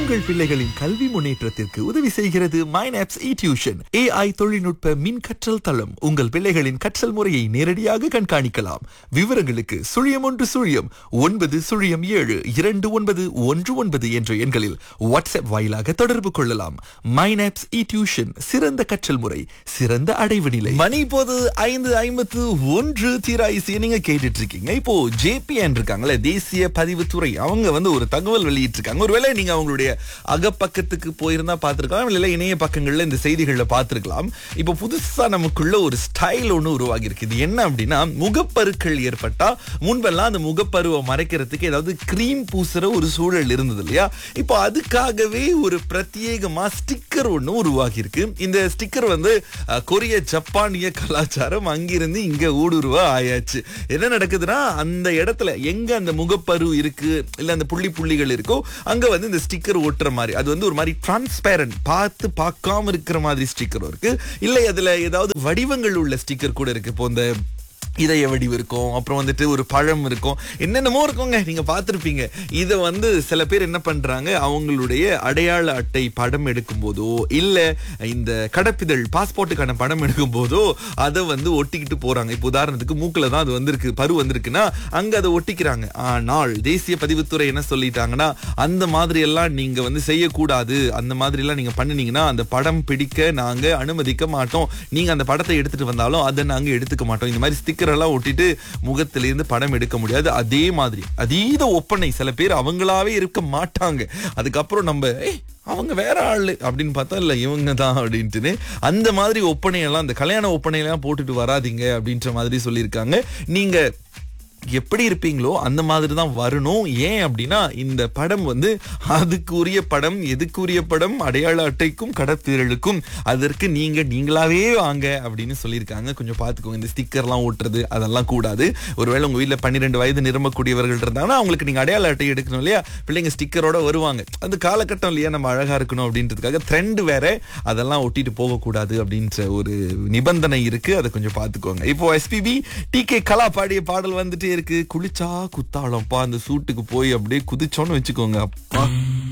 உங்கள் பிள்ளைகளின் கல்வி முன்னேற்றத்திற்கு உதவி செய்கிறது மைனாப்ஸ் இ டியூஷன் ஏஐ தொழில்நுட்ப மின் கற்றல் தளம் உங்கள் பிள்ளைகளின் கற்றல் முறையை நேரடியாக கண்காணிக்கலாம் விவரங்களுக்கு சுழியம் ஒன்று சுழியம் ஒன்பது சுழியம் ஏழு இரண்டு ஒன்பது ஒன்று ஒன்பது என்ற எண்களில் வாட்ஸ்அப் வாயிலாக தொடர்பு கொள்ளலாம் மைனாப்ஸ் இ டியூஷன் சிறந்த கற்றல் முறை சிறந்த அடைவு நிலை மணி இப்போது ஐந்து ஐம்பத்து ஒன்று தீராயிசி நீங்க கேட்டுட்டு இருக்கீங்க இப்போ ஜேபிஎன் இருக்காங்களே தேசிய பதிவுத்துறை அவங்க வந்து ஒரு தகவல் வெளியிட்டிருக்காங்க ஒருவேளை நீங்க அவங்களுடைய அகப்பக்கத்துக்கு போயிருந்தா பார்த்திருக்கலாம் இல்ல இணைய பக்கங்கள்ல இந்த செய்திகள்ல பார்த்திருக்கலாம் இப்போ புதுசா நமக்குள்ள ஒரு ஸ்டைல் ஒண்ணு உருவாகி இருக்கு இது என்ன அப்படின்னா முகப்பருக்கள் ஏற்பட்டா முன்பெல்லாம் அந்த முகப்பருவை மறைக்கிறதுக்கு ஏதாவது கிரீம் பூசுற ஒரு சூழல் இருந்தது இல்லையா இப்போ அதுக்காகவே ஒரு பிரத்யேகமா ஸ்டிக்கர் ஒண்ணு உருவாகி இருக்கு இந்த ஸ்டிக்கர் வந்து அஹ், கொரிய ஜப்பானிய கலாச்சாரம் அங்கிருந்து இங்க ஊடுருவ ஆயாச்சு என்ன நடக்குதுன்னா அந்த இடத்துல எங்க அந்த முகப்பரு இருக்கு இல்ல அந்த புள்ளி புள்ளிகள் இருக்கோ அங்க வந்து இந்த ஸ்டிக்கர் ஒட்டுற மாதிரி அது வந்து ஒரு மாதிரி டிரான்ஸ்பேரண்ட் பார்த்து பார்க்காம இருக்கிற மாதிரி ஸ்டிக்கரும் இருக்கு இல்லை அதுல ஏதாவது வடிவங்கள் உள்ள ஸ்டிக்கர் கூட இருக்கு இப்போ இந்த இதய வடிவு இருக்கும் அப்புறம் வந்துட்டு ஒரு பழம் இருக்கும் என்னென்னமோ இருக்குங்க நீங்க பார்த்திருப்பீங்க இதை வந்து சில பேர் என்ன பண்றாங்க அவங்களுடைய அடையாள அட்டை படம் எடுக்கும் போதோ இல்ல இந்த கடப்பிதழ் பாஸ்போர்ட்டுக்கான படம் எடுக்கும் போதோ அதை வந்து ஒட்டிக்கிட்டு போறாங்க இப்போ உதாரணத்துக்கு மூக்குல தான் அது வந்திருக்கு பரு வந்திருக்குன்னா அங்க அதை ஒட்டிக்கிறாங்க ஆனால் தேசிய பதிவுத்துறை என்ன சொல்லிட்டாங்கன்னா அந்த மாதிரி எல்லாம் நீங்க வந்து செய்யக்கூடாது அந்த மாதிரி எல்லாம் நீங்க பண்ணுனீங்கன்னா அந்த படம் பிடிக்க நாங்க அனுமதிக்க மாட்டோம் நீங்க அந்த படத்தை எடுத்துட்டு வந்தாலும் அதை நாங்க எடுத்துக்க மாட்டோம் இந்த மாதிரி ஸ்டிக்கர் எல்லாம் ஒட்டிட்டு முகத்திலிருந்து படம் எடுக்க முடியாது அதே மாதிரி அதீத ஒப்பனை சில பேர் அவங்களாவே இருக்க மாட்டாங்க அதுக்கப்புறம் நம்ம "ஏய், அவங்க வேற ஆளு அப்படின்னு பார்த்தா இல்ல இவங்க தான் அப்படின்ட்டுன்னு அந்த மாதிரி ஒப்பனையெல்லாம் அந்த கல்யாண ஒப்பனையெல்லாம் போட்டுட்டு வராதீங்க அப்படின்ற மாதிரி சொல்லியிருக்காங்க நீங்க எப்படி இருப்பீங்களோ அந்த மாதிரி தான் வரணும் ஏன் அப்படின்னா இந்த படம் வந்து அதுக்குரிய படம் எதுக்குரிய படம் அடையாள அட்டைக்கும் கடத்தீரலுக்கும் அதற்கு நீங்க நீங்களாவே வாங்க அப்படின்னு சொல்லியிருக்காங்க கொஞ்சம் பார்த்துக்கோங்க இந்த ஸ்டிக்கர்லாம் ஓட்டுறது அதெல்லாம் கூடாது ஒருவேளை உங்க வீட்டில் பன்னிரெண்டு வயது நிரம்பக்கூடியவர்கள் இருந்தாங்கன்னா அவங்களுக்கு நீங்க அடையாள அட்டை எடுக்கணும் இல்லையா பிள்ளைங்க ஸ்டிக்கரோட வருவாங்க அந்த காலகட்டம் இல்லையா நம்ம அழகா இருக்கணும் அப்படின்றதுக்காக ட்ரெண்ட் வேற அதெல்லாம் ஒட்டிட்டு போகக்கூடாது அப்படின்ற ஒரு நிபந்தனை இருக்கு அதை கொஞ்சம் பார்த்துக்கோங்க இப்போ எஸ்பிபி டி கே கலா பாடிய பாடல் வந்துட்டே இருக்கு குளிச்சா குத்தாளம்ப்பா அந்த சூட்டுக்கு போய் அப்படியே குதிச்சோன்னு வச்சுக்கோங்க அப்பா